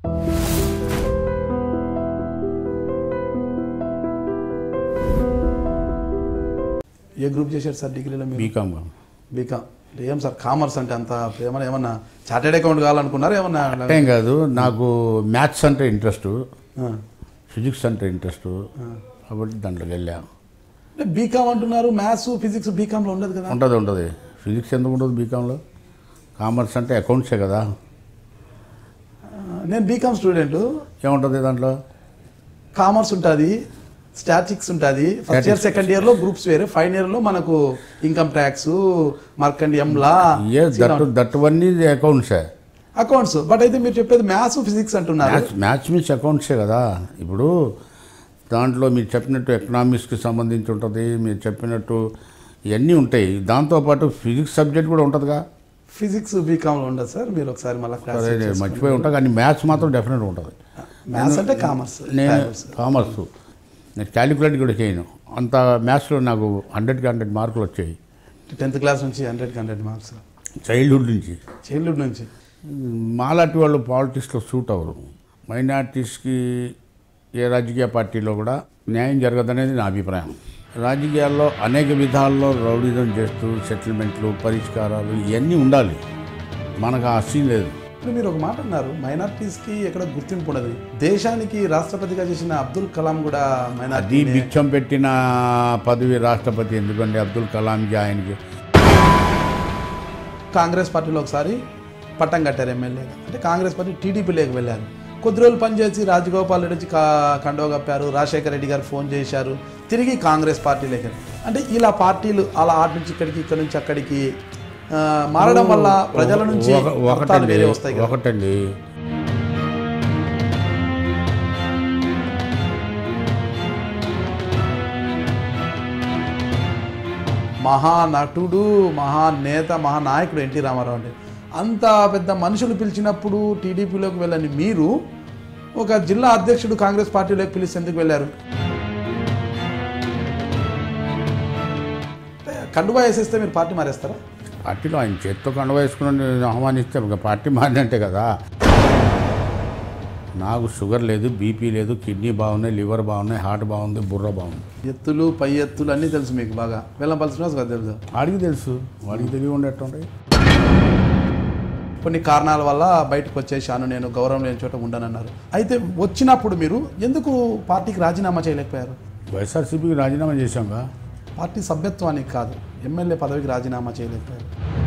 ఏ group చేశారు sir డిగ్రీలో మీరు బీకామ్ బీకామ్ ఏం సార్ కామర్స్ అంటే అంత ఏమన్నా ఏమన్నా చార్టెడ్ అకౌంట్ కావాలనుకున్నారా ఏమన్నా ఏం కాదు నాకు మ్యాథ్స్ అంటే ఇంట్రెస్ట్ ఆ. ఫిజిక్స్ అంటే ఇంట్రెస్ట్ కాబట్టి దాంట్లోకి వెళ్ళా అంటే బీకామ్ అంటున్నారు మ్యాథ్స్ ఫిజిక్స్ బీకామ్లో ఉండదు కదా ఉంటుంది ఉంటుంది ఫిజిక్స్ ఎందుకు ఉంటుంది బీకామ్లో కామర్స్ అంటే అకౌంట్సే కదా ఆ, నేను బీకామ్ స్టూడెంట్ ఏముంటుంది దాంట్లో కామర్స్ ఉంటుంది స్టాటిక్స్ ఉంటుంది ఫస్ట్ ఇయర్ సెకండ్ ఇయర్లో గ్రూప్స్ వేరే ఫైనల్ ఇయర్లో మనకు ఇన్కమ్ ట్యాక్స్ మార్కండి ఎంలా ఏ దట్టు దట్టువన్నీ అకౌంట్సే అకౌంట్స్ బట్ అయితే మీరు చెప్పేది మ్యాథ్స్ ఫిజిక్స్ అంటున్నారు మ్యాథ్స్ మ్యాథ్స్ మీన్స్ అకౌంట్సే కదా ఇప్పుడు దాంట్లో మీరు చెప్పినట్టు ఎకనామిక్స్కి సంబంధించి ఉంటుంది మీరు చెప్పినట్టు ఇవన్నీ ఉంటాయి దాంతోపాటు ఫిజిక్స్ సబ్జెక్ట్ కూడా ఉంటుందిగా ఫిజిక్స్ బీకామ్లో ఉండదు సార్ మీరు ఒకసారి మళ్ళీ సరే నేను మర్చిపోయి ఉంటా కానీ మ్యాథ్స్ మాత్రం డెఫినెట్ ఉంటుంది మ్యాథ్స్ అంటే కామర్స్ నేను కామర్స్ నేను క్యాలిక్యులేట్ కూడా చేయను అంత మ్యాథ్స్లో నాకు హండ్రెడ్కి హండ్రెడ్ మార్కులు వచ్చాయి టెన్త్ క్లాస్ నుంచి హండ్రెడ్కి హండ్రెడ్ మార్క్స్ చైల్డ్హుడ్ నుంచి చైల్డ్హుడ్ నుంచి మాలాంటి వాళ్ళు పాలిటిక్స్లో సూట్ అవ్వరు మైనార్టీస్కి ఏ రాజకీయ పార్టీలో కూడా న్యాయం జరగదనేది నా అభిప్రాయం రాజకీయాల్లో అనేక విధాల్లో రౌడిజం చేస్తూ సెటిల్మెంట్లు పరిష్కారాలు ఇవన్నీ ఉండాలి మనకు ఆ సీన్ లేదు ఇప్పుడు మీరు ఒక మాట అన్నారు మైనార్టీస్కి ఎక్కడ గుర్తింపు ఉండదు దేశానికి రాష్ట్రపతిగా చేసిన అబ్దుల్ కలాం కూడా అది మైనార్టీ బిచ్చం పెట్టిన పదవి రాష్ట్రపతి ఎందుకంటే అబ్దుల్ కలాంకి ఆయనకి కాంగ్రెస్ పార్టీలో ఒకసారి పట్టం కట్టారు ఎమ్మెల్యేగా అంటే కాంగ్రెస్ పార్టీ టీడీపీలోకి వెళ్ళారు కొద్ది రోజులు పనిచేసి రాజగోపాల్ రెడ్డి వచ్చి కా కండవ కప్పారు రాజశేఖర రెడ్డి గారు ఫోన్ చేశారు తిరిగి కాంగ్రెస్ పార్టీలోకి వెళ్ళారు. అంటే ఇలా పార్టీలు అలా ఆటి నుంచి ఇక్కడికి ఇక్కడ నుంచి అక్కడికి ఆ, మారడం వల్ల ప్రజల నుంచి ఒక- అర్థాలు ఒకటండి వేరే వస్తాయి కదా ఒకటండి మహానటుడు మహానేత మహానాయకుడు ఎన్టీ రామారావు అంటే అంత పెద్ద మనుషులు పిలిచినప్పుడు టీడీపీలోకి వెళ్ళని మీరు ఒక జిల్లా అధ్యక్షుడు కాంగ్రెస్ పార్టీలోకి పిలిచి ఎందుకు వెళ్ళారు కండువా వేసేస్తే మీరు పార్టీ మారేస్తారా పార్టీలో ఆయన చేత్తో కండ వేసుకుని ఆహ్వానిస్తే ఒక పార్టీ మారినట్టే కదా నాకు షుగర్ లేదు బీపీ లేదు కిడ్నీ బాగున్నాయి లివర్ బాగున్నాయి హార్ట్ బాగుంది బుర్ర బాగుంది ఎత్తులు పై ఎత్తులు అన్నీ తెలుసు మీకు బాగా వెళ్ళపల్సిన కదా తెలుసు వాడికి తెలుసు వాడికి తెలివి ఉండేట్టుంటాయి కొన్ని కారణాల వల్ల బయటకు వచ్చేసాను నేను గౌరవం లేని చోట ఉండనన్నారు అయితే వచ్చినప్పుడు మీరు ఎందుకు పార్టీకి రాజీనామా చేయలేకపోయారు వైఎస్ఆర్సీపీకి రాజీనామా చేశాంగా పార్టీ సభ్యత్వానికి కాదు ఎమ్మెల్యే పదవికి రాజీనామా చేయలేకపోయారు